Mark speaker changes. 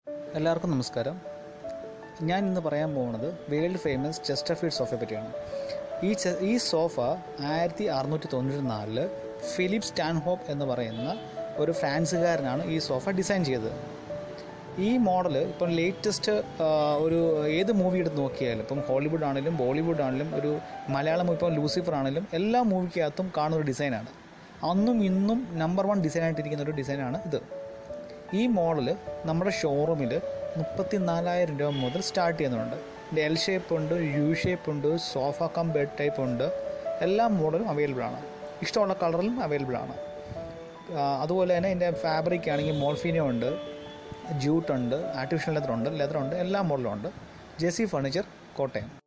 Speaker 1: എല്ലാവർക്കും നമസ്കാരം ഞാൻ ഇന്ന് പറയാൻ പോകുന്നത് വേൾഡ് ഫേമസ് ചെസ്റ്റർഫീൽഡ് സോഫയെ പറ്റിയാണ് ഈ ചെ- ഈ സോഫ ആയിരത്തി അറുന്നൂറ്റി തൊണ്ണൂറ്റി നാലില് ഫിലിപ്പ് സ്റ്റാൻഹോപ്പ് എന്ന് പറയുന്ന ഒരു ഫ്രാൻസുകാരനാണ് ഈ സോഫ ഡിസൈൻ ചെയ്തത് ഈ മോഡൽ ഇപ്പം ലേറ്റസ്റ്റ് ഒരു ഏത് മൂവി എടുത്ത് നോക്കിയാലും ഇപ്പം ഹോളിവുഡ് ആണെങ്കിലും ബോളിവുഡ് ആണെങ്കിലും ഒരു മലയാളം ഇപ്പം ലൂസിഫർ ആണെങ്കിലും എല്ലാ മൂവിക്കകത്തും കാണുന്ന ഒരു ഡിസൈനാണ് അന്നും ഇന്നും നമ്പർ വൺ ഡിസൈനായിട്ടിരിക്കുന്ന ഒരു ഡിസൈനാണ് ഇത് ഈ മോഡൽ നമ്മുടെ ഷോറൂമിൽ മുപ്പത്തി നാലായിരം രൂപ മുതൽ സ്റ്റാർട്ട് ചെയ്യുന്നുണ്ട് ഇതിൻ്റെ എൽ ഷേപ്പ് ഉണ്ട് യു ഷേപ്പ് ഉണ്ട് സോഫ കം ബെഡ് ടൈപ്പ് ഉണ്ട് എല്ലാ മോഡലും അവൈലബിൾ ആണ് ഇഷ്ടമുള്ള കളറിലും അവൈലബിൾ ആണ് ആ, അതുപോലെ തന്നെ ഇതിൻ്റെ ഫാബ്രിക് ആണെങ്കിൽ മോൾഫീനിയോ ഉണ്ട് ജൂട്ട് ഉണ്ട് ആർട്ടിഫിഷ്യൽ ലെതർ ഉണ്ട് ലെതർ ഉണ്ട് എല്ലാ മോഡലും ഉണ്ട് ജെസി ഫർണിച്ചർ കോട്ടയം